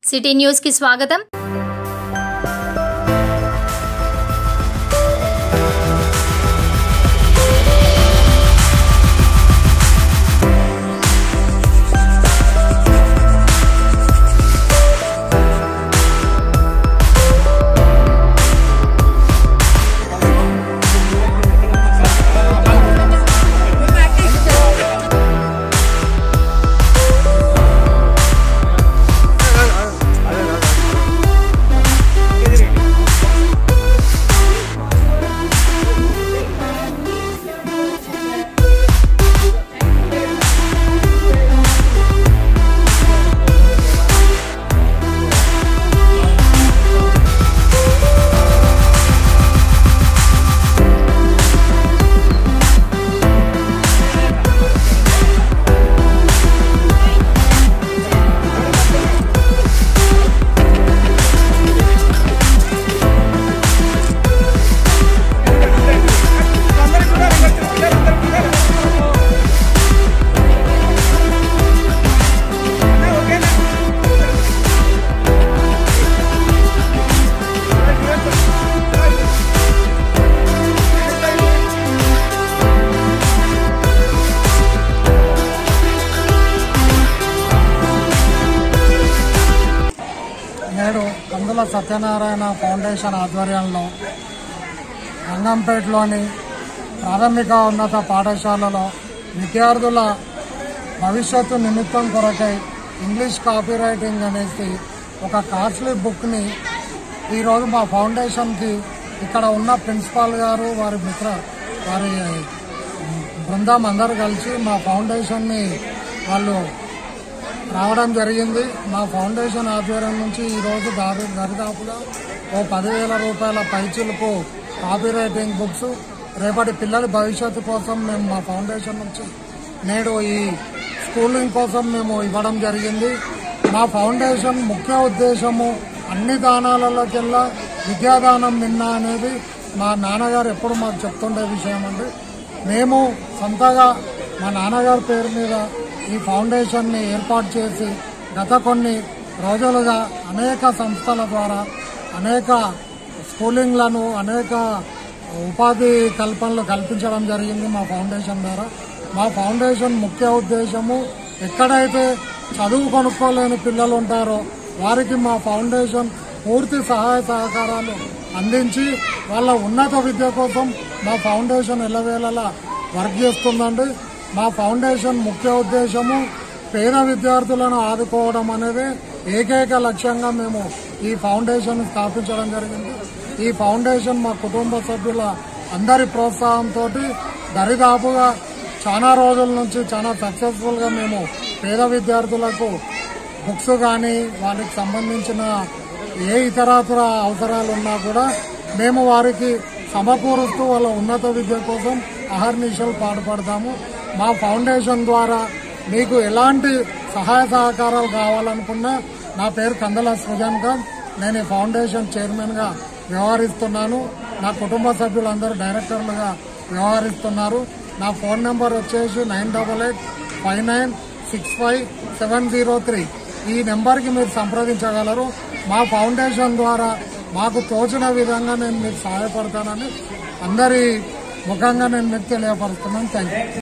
city news కి స్వాగతం నేడు కందుల సత్యనారాయణ ఫౌండేషన్ ఆధ్వర్యంలో రంగంపేటలోని ప్రాథమిక ఉన్నత పాఠశాలలో విద్యార్థుల భవిష్యత్తు నిమిత్తం కొరకై ఇంగ్లీష్ కాపీ రైటింగ్ అనేసి ఒక కాస్ట్లీ బుక్ని ఈరోజు మా ఫౌండేషన్కి ఇక్కడ ఉన్న ప్రిన్సిపాల్ గారు వారి మిత్ర వారి బృందం అందరూ కలిసి మా ఫౌండేషన్ని వాళ్ళు రావడం జరిగింది మా ఫౌండేషన్ ఆధ్వర్యం నుంచి ఈరోజు దాదాపు దరిదాపుగా ఓ పదివేల రూపాయల పైచులకు కాపీ రైటింగ్ బుక్స్ రేపటి పిల్లల భవిష్యత్తు కోసం మేము మా ఫౌండేషన్ నుంచి నేడు ఈ స్కూలింగ్ కోసం మేము ఇవ్వడం జరిగింది మా ఫౌండేషన్ ముఖ్య ఉద్దేశము అన్ని దానాలలోకెల్లా విద్యాదానం నిన్న అనేది మా నాన్నగారు ఎప్పుడు మాకు చెప్తుండే విషయం అండి మేము సొంతగా మా నాన్నగారి పేరు మీద ఈ ఫౌండేషన్ని ఏర్పాటు చేసి గత కొన్ని రోజులుగా అనేక సంస్థల ద్వారా అనేక స్కూలింగ్లను అనేక ఉపాధి కల్పనలు కల్పించడం జరిగింది మా ఫౌండేషన్ ద్వారా మా ఫౌండేషన్ ముఖ్య ఉద్దేశము ఎక్కడైతే చదువు కొనుక్కోలేని పిల్లలు ఉంటారో వారికి మా ఫౌండేషన్ పూర్తి సహాయ సహకారాలు అందించి వాళ్ళ ఉన్నత విద్య కోసం మా ఫౌండేషన్ ఎల్లవేళలా వర్క్ చేస్తుందండి మా ఫౌండేషన్ ముఖ్య ఉద్దేశము పేద విద్యార్థులను ఆదుకోవడం అనేది ఏకైక లక్ష్యంగా మేము ఈ ఫౌండేషన్ స్థాపించడం జరిగింది ఈ ఫౌండేషన్ మా కుటుంబ సభ్యుల అందరి ప్రోత్సాహంతో దరిదాపుగా చాలా రోజుల నుంచి చాలా సక్సెస్ఫుల్ గా మేము పేద విద్యార్థులకు బుక్స్ కానీ వాళ్ళకి సంబంధించిన ఏ ఇతరాతర అవసరాలు ఉన్నా కూడా మేము వారికి సమకూరుస్తూ వాళ్ళ ఉన్నత విద్య కోసం అహర్నిశలు పాటుపడతాము మా ఫౌండేషన్ ద్వారా మీకు ఎలాంటి సహాయ సహకారాలు కావాలనుకున్నా నా పేరు కందల సృజన్ ఖాన్ నేను ఈ ఫౌండేషన్ చైర్మన్ గా వ్యవహరిస్తున్నాను నా కుటుంబ సభ్యులందరూ డైరెక్టర్లుగా వ్యవహరిస్తున్నారు నా ఫోన్ నెంబర్ వచ్చేసి nine double eight five nine six five seven zero three ఈ నెంబర్కి మీరు సంప్రదించగలరు మా ఫౌండేషన్ ద్వారా మాకు తోచిన విధంగా నేను మీకు సహాయపడతానని అందరి ముఖంగా నేను మీకు తెలియపరుస్తున్నాను థ్యాంక్ యూ